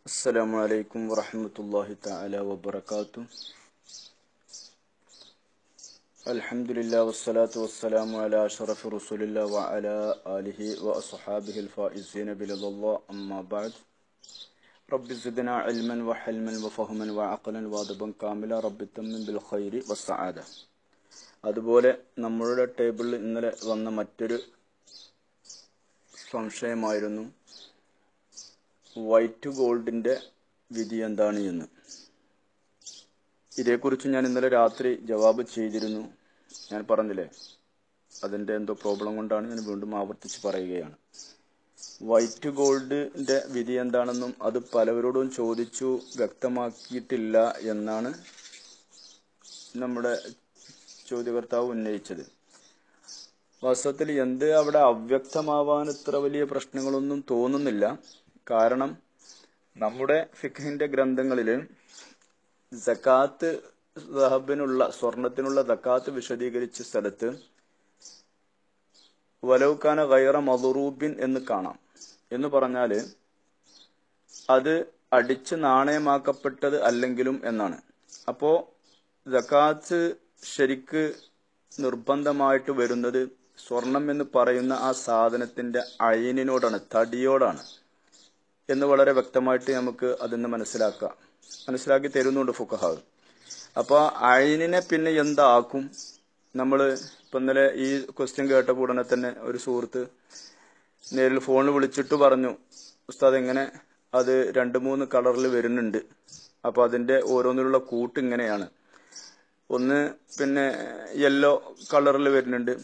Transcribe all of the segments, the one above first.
السلام عليكم ورحمة الله تعالى وبركاته الحمد لله والصلاة والسلام على أشرف رسول الله وعلى آله وأصحابه الفائزين برضا الله أما بعد رب زدنا علما وحلما وفهما وعقلا وادبا كاملا رب تمن بالخير والسعادة അതുപോലെ നമ്മളുടെ ടേബിളിൽ ഇന്നലെ വന്ന മറ്റൊരു സംശയമായിരുന്നു വൈറ്റ് ഗോൾഡിന്റെ വിധി എന്താണ് എന്ന് ഇതേക്കുറിച്ച് ഞാൻ ഇന്നലെ രാത്രി ജവാബ് ചെയ്തിരുന്നു ഞാൻ പറഞ്ഞില്ലേ അതിന്റെ എന്തോ പ്രോബ്ലം കൊണ്ടാണ് ഞാൻ വീണ്ടും ആവർത്തിച്ച് പറയുകയാണ് വൈറ്റ് ഗോൾഡിന്റെ വിധി എന്താണെന്നും അത് പലവരോടും ചോദിച്ചു വ്യക്തമാക്കിയിട്ടില്ല എന്നാണ് നമ്മുടെ ചോദ്യകർത്താവ് ഉന്നയിച്ചത് വാസ്തവത്തിൽ എന്ത് അവിടെ അവ്യക്തമാവാൻ ഇത്ര വലിയ പ്രശ്നങ്ങളൊന്നും തോന്നുന്നില്ല കാരണം നമ്മുടെ ഫിഖിന്റെ ഗ്രന്ഥങ്ങളില് സക്കാത്ത് സഹബിനുള്ള സ്വർണത്തിനുള്ള സക്കാത്ത് വിശദീകരിച്ച സ്ഥലത്ത് വലൗക്കാന ഗൈറ മദറൂബിൻ എന്ന് കാണാം എന്ന് പറഞ്ഞാല് അത് അടിച്ച് നാണയമാക്കപ്പെട്ടത് അല്ലെങ്കിലും എന്നാണ് അപ്പോ സക്കാത്ത് ശരിക്ക് നിർബന്ധമായിട്ട് വരുന്നത് സ്വർണം എന്ന് പറയുന്ന ആ സാധനത്തിന്റെ അയിനിനോടാണ് തടിയോടാണ് എന്ന് വളരെ വ്യക്തമായിട്ട് നമുക്ക് അതിന്ന് മനസ്സിലാക്കാം മനസ്സിലാക്കി തരുന്നുണ്ട് ഫുക്കഹാവ് അപ്പൊ അയിനിനെ പിന്നെ എന്താക്കും നമ്മള് ഇപ്പൊ ഇന്നലെ ഈ ക്വസ്റ്റ്യൻ കേട്ട ഉടനെ തന്നെ ഒരു സുഹൃത്ത് നേരിൽ ഫോണിൽ വിളിച്ചിട്ട് പറഞ്ഞു ഉസ്താദ് എങ്ങനെ അത് രണ്ട് മൂന്ന് കളറിൽ വരുന്നുണ്ട് അപ്പൊ അതിന്റെ ഓരോന്നിലുള്ള കൂട്ട് ഇങ്ങനെയാണ് ഒന്ന് പിന്നെ യെല്ലോ കളറിൽ വരുന്നുണ്ട്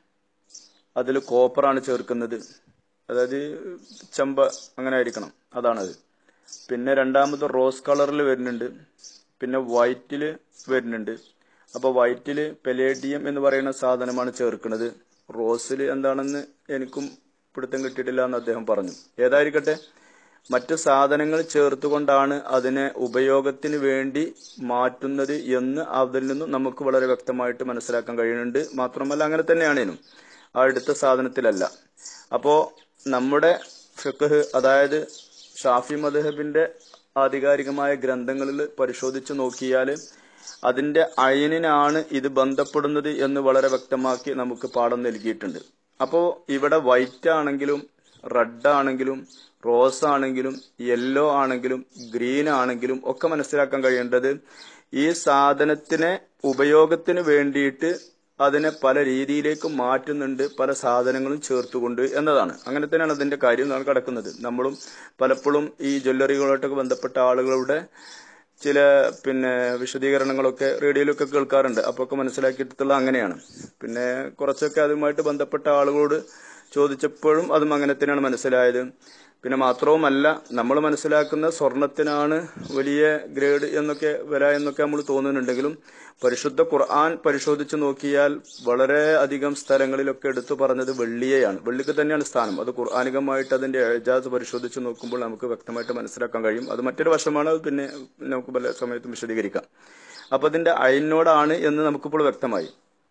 അതിൽ കോപ്പറാണ് ചേർക്കുന്നത് അതായത് ചെമ്പ അങ്ങനെ ആയിരിക്കണം അതാണത് പിന്നെ രണ്ടാമത് റോസ് കളറിൽ വരുന്നുണ്ട് പിന്നെ വൈറ്റിൽ വരുന്നുണ്ട് അപ്പോൾ വൈറ്റിൽ പെലേഡിയം എന്ന് പറയുന്ന സാധനമാണ് ചേർക്കുന്നത് റോസിൽ എന്താണെന്ന് എനിക്കും പിടുത്തം കിട്ടിയിട്ടില്ല എന്ന് അദ്ദേഹം പറഞ്ഞു ഏതായിരിക്കട്ടെ മറ്റ് സാധനങ്ങൾ ചേർത്തുകൊണ്ടാണ് അതിനെ ഉപയോഗത്തിന് വേണ്ടി മാറ്റുന്നത് എന്ന് അതിൽ നിന്നും നമുക്ക് വളരെ വ്യക്തമായിട്ട് മനസ്സിലാക്കാൻ കഴിയുന്നുണ്ട് മാത്രമല്ല അങ്ങനെ തന്നെയാണേനും ആ എടുത്ത സാധനത്തിലല്ല അപ്പോ നമ്മുടെ ഫിഖ് അതായത് ഷാഫി മദഹബിന്റെ ആധികാരികമായ ഗ്രന്ഥങ്ങളിൽ പരിശോധിച്ചു നോക്കിയാൽ അതിന്റെ അയനിനാണ് ഇത് ബന്ധപ്പെടുന്നത് എന്ന് വളരെ വ്യക്തമാക്കി നമുക്ക് പാഠം നൽകിയിട്ടുണ്ട് അപ്പോ ഇവിടെ വൈറ്റ് ആണെങ്കിലും റെഡ് ആണെങ്കിലും റോസ് ആണെങ്കിലും യെല്ലോ ആണെങ്കിലും ഗ്രീൻ ആണെങ്കിലും ഒക്കെ മനസ്സിലാക്കാൻ കഴിയേണ്ടത് ഈ സാധനത്തിനെ ഉപയോഗത്തിന് വേണ്ടിയിട്ട് അതിനെ പല രീതിയിലേക്ക് മാറ്റുന്നുണ്ട് പല സാധനങ്ങളും ചേർത്തുകൊണ്ട് എന്നതാണ് അങ്ങനെ തന്നെയാണ് അതിന്റെ കാര്യം നാം കിടക്കുന്നത് നമ്മളും പലപ്പോഴും ഈ ജ്വല്ലറികളായിട്ടൊക്കെ ബന്ധപ്പെട്ട ആളുകളുടെ ചില പിന്നെ വിശദീകരണങ്ങളൊക്കെ റേഡിയോയിലൊക്കെ കേൾക്കാറുണ്ട് അപ്പൊ ഒക്കെ മനസ്സിലാക്കിയിട്ടുള്ള അങ്ങനെയാണ് പിന്നെ കുറച്ചൊക്കെ അതുമായിട്ട് ബന്ധപ്പെട്ട ആളുകളോട് ചോദിച്ചപ്പോഴും അതും അങ്ങനെ തന്നെയാണ് മനസ്സിലായത് പിന്നെ മാത്രവുമല്ല നമ്മൾ മനസ്സിലാക്കുന്ന സ്വർണത്തിനാണ് വലിയ ഗ്രേഡ് എന്നൊക്കെ വില എന്നൊക്കെ നമ്മൾ തോന്നുന്നുണ്ടെങ്കിലും പരിശുദ്ധ ഖുർആൻ പരിശോധിച്ച് നോക്കിയാൽ വളരെ അധികം സ്ഥലങ്ങളിലൊക്കെ എടുത്തു പറഞ്ഞത് വെള്ളിയെയാണ് വെള്ളിക്ക് തന്നെയാണ് സ്ഥാനം അത് ഖുർആാനികമായിട്ട് അതിന്റെ എജാസ് പരിശോധിച്ച് നോക്കുമ്പോൾ നമുക്ക് വ്യക്തമായിട്ട് മനസ്സിലാക്കാൻ കഴിയും അത് മറ്റൊരു വശമാണ് അത് പിന്നെ നമുക്ക് പല സമയത്തും വിശദീകരിക്കാം അപ്പൊ അതിന്റെ അയിനോടാണ് എന്ന് നമുക്കിപ്പോൾ വ്യക്തമായി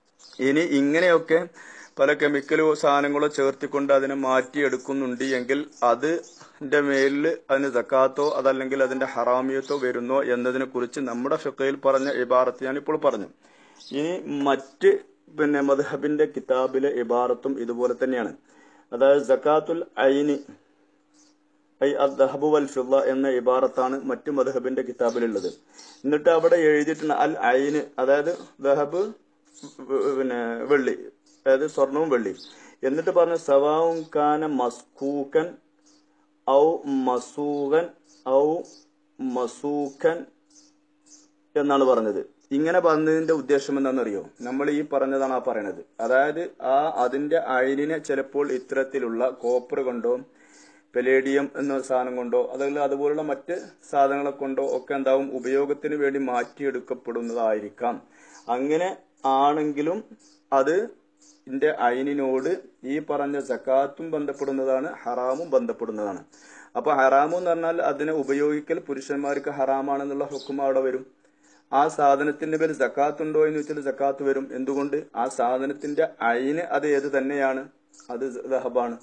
ഇനി ഇങ്ങനെയൊക്കെ പല കെമിക്കലോ സാധനങ്ങളോ ചേർത്തിക്കൊണ്ട് അതിനെ മാറ്റിയെടുക്കുന്നുണ്ട് എങ്കിൽ അതിന്റെ മേലിൽ അതിന് സക്കാത്തോ അതല്ലെങ്കിൽ അതിന്റെ ഹറാമിയത്തോ വരുന്നോ എന്നതിനെ കുറിച്ച് നമ്മുടെ ഫിക്കയിൽ പറഞ്ഞ ഇബാറത്ത് ഞാനിപ്പോൾ പറഞ്ഞു ഇനി മറ്റ് പിന്നെ മദ്ഹബിന്റെ കിതാബിലെ ഇബാറത്തും ഇതുപോലെ തന്നെയാണ് അതായത് സക്കാത്തുൽ ഐനി ഐ അദ്ഹബു വൽ ഫിള്ള എന്ന ഇബാറത്താണ് മറ്റു മദ്ഹബിന്റെ കിതാബിലുള്ളത് എന്നിട്ട് അവിടെ എഴുതിയിട്ടുണ്ട് അൽ ഐന് അതായത് ദഹബ് പിന്നെ വെള്ളി അതായത് സ്വർണവും വെള്ളി എന്നിട്ട് പറഞ്ഞു സവാവും കാന മസ്കൂക്കൻ ഔ മസൂകൻ ഔ മസൂക്കൻ എന്നാണ് പറഞ്ഞത് ഇങ്ങനെ പറഞ്ഞതിന്റെ ഉദ്ദേശം എന്താണെന്നറിയോ നമ്മൾ ഈ പറഞ്ഞതാണ് ആ പറയണത് അതായത് ആ അതിന്റെ അഴിലിനെ ചിലപ്പോൾ ഇത്തരത്തിലുള്ള കോപ്പർ കൊണ്ടോ പെലേഡിയം എന്ന സാധനം കൊണ്ടോ അതല്ല അതുപോലുള്ള മറ്റ് സാധനങ്ങളെ കൊണ്ടോ ഒക്കെ എന്താവും ഉപയോഗത്തിന് വേണ്ടി മാറ്റിയെടുക്കപ്പെടുന്നതായിരിക്കാം അങ്ങനെ ആണെങ്കിലും അത് ന്റെ അയിനിനോട് ഈ പറഞ്ഞ ജക്കാത്തും ബന്ധപ്പെടുന്നതാണ് ഹറാമും ബന്ധപ്പെടുന്നതാണ് അപ്പൊ ഹറാമു എന്ന് പറഞ്ഞാൽ അതിനെ ഉപയോഗിക്കൽ പുരുഷന്മാർക്ക് ഹറാമാണെന്നുള്ള ഹുക്കും അവിടെ വരും ആ സാധനത്തിന്റെ പേര് ജക്കാത്ത് ഉണ്ടോ എന്ന് വെച്ചാൽ ജക്കാത്ത് വരും എന്തുകൊണ്ട് ആ സാധനത്തിന്റെ അയിന് അത് ഏത് തന്നെയാണ് അത് ദഹബാണ്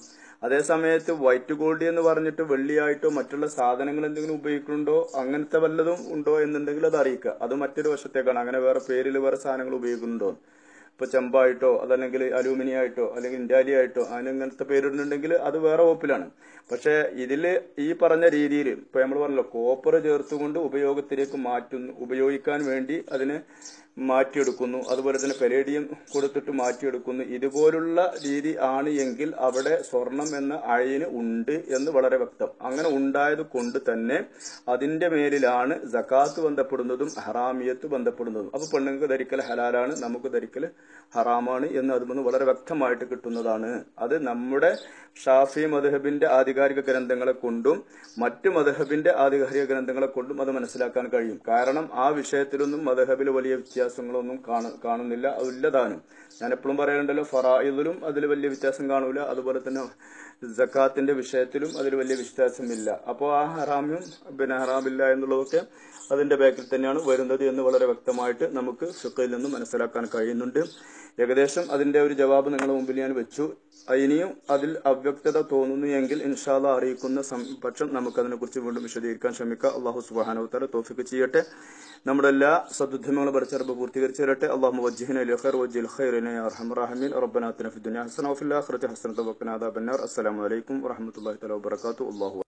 അതേ സമയത്ത് വൈറ്റ് ഗോൾഡ് എന്ന് പറഞ്ഞിട്ട് വെള്ളിയായിട്ടോ മറ്റുള്ള സാധനങ്ങൾ എന്തെങ്കിലും ഉപയോഗിക്കുന്നുണ്ടോ അങ്ങനത്തെ വല്ലതും ഉണ്ടോ എന്നുണ്ടെങ്കിൽ അത് അറിയിക്കുക അത് മറ്റൊരു വശത്തേക്കാണ് അങ്ങനെ വേറെ പേരിൽ വേറെ സാധനങ്ങൾ ഉപയോഗിക്കുന്നുണ്ടോ ഇപ്പൊ ചെമ്പായിട്ടോ അതല്ലെങ്കിൽ അലൂമിനിയം ആയിട്ടോ അല്ലെങ്കിൽ ഇൻഡാലി ആയിട്ടോ അങ്ങനത്തെ പേരിടുന്നുണ്ടെങ്കിൽ അത് വേറെ വകുപ്പിലാണ് പക്ഷെ ഇതില് ഈ പറഞ്ഞ രീതിയിൽ ഇപ്പൊ നമ്മൾ പറഞ്ഞല്ലോ കോപ്പർ ചേർത്തുകൊണ്ട് ഉപയോഗത്തിലേക്ക് മാറ്റുന്നു ഉപയോഗിക്കാൻ വേണ്ടി അതിനെ മാറ്റിയെടുക്കുന്നു അതുപോലെ തന്നെ പെലേഡിയം കൊടുത്തിട്ട് മാറ്റിയെടുക്കുന്നു ഇതുപോലുള്ള രീതി ആണ് എങ്കിൽ അവിടെ സ്വർണം എന്ന അഴയിന് ഉണ്ട് എന്ന് വളരെ വ്യക്തം അങ്ങനെ ഉണ്ടായത് കൊണ്ട് തന്നെ അതിന്റെ മേലിലാണ് ജക്കാത്ത് ബന്ധപ്പെടുന്നതും ഹറാമിയത്ത് ബന്ധപ്പെടുന്നതും അപ്പൊ പെണ്ണുങ്ങൾക്ക് ധരിക്കൽ ഹലാലാണ് നമുക്ക് ധരിക്കൽ ഹറാമാണ് എന്ന് അതിൽ നിന്ന് വളരെ വ്യക്തമായിട്ട് കിട്ടുന്നതാണ് അത് നമ്മുടെ ഷാഫി മധുഹബിന്റെ ആധികാരിക ഗ്രന്ഥങ്ങളെ കൊണ്ടും മറ്റു മധുഹബിന്റെ ആധികാരിക ഗ്രന്ഥങ്ങളെ കൊണ്ടും അത് മനസ്സിലാക്കാൻ കഴിയും കാരണം ആ വിഷയത്തിലൊന്നും മധുഹബിൽ വലിയ വ്യത്യാസങ്ങളൊന്നും കാണ- കാണുന്നില്ല അതില്ലതാനും ഞാൻ എപ്പോഴും പറയാറുണ്ടല്ലോ ഫറായിദിലും അതിൽ വലിയ വ്യത്യാസം കാണൂല അതുപോലെ തന്നെ ജക്കാത്തിന്റെ വിഷയത്തിലും അതിൽ വലിയ വ്യത്യാസമില്ല അപ്പോൾ ആ ഹറാമും പിന്നെ ഹറാമില്ല എന്നുള്ളതൊക്കെ അതിന്റെ ബാക്കിൽ തന്നെയാണ് വരുന്നത് എന്ന് വളരെ വ്യക്തമായിട്ട് നമുക്ക് ഫിഖയിൽ നിന്ന് മനസ്സിലാക്കാൻ കഴിയുന്നുണ്ട് ഏകദേശം അതിന്റെ ഒരു ജവാബ് നിങ്ങളുടെ മുമ്പിൽ ഞാൻ വെച്ചു ഇനിയും അതിൽ അവ്യക്തത തോന്നുന്നു എങ്കിൽ ഇൻഷാല്ല അറിയിക്കുന്ന സം- പക്ഷം നമുക്ക് അതിനെക്കുറിച്ച് വീണ്ടും വിശദീകരിക്കാൻ ശ്രമിക്കാം അള്ളാഹു സുബാനവത്താല തോഫിക്ക് ചെയ്യട്ടെ നമ്മുടെ എല്ലാ സദുദ്യമങ്ങളും പഠിച്ചറിവ് പൂർത്തീകരിച്ചു തരട്ടെ അള്ളാഹു വജ്ജിഹിൻ അലി ഖൈർ വജ്ജിൽ ഖൈറിനെ അർഹമറാഹിമീൻ റബ്ബനാത്തിന ഫി ദുനിയ ഹസന വഫിൽ ആഖിറതി ഹസനത വഖിന അദാബന്നാർ അസ്സലാമു അലൈക്കും വറഹ്മത്തുള്ളാഹി തആല വബറകാതുഹു അല്ലാഹു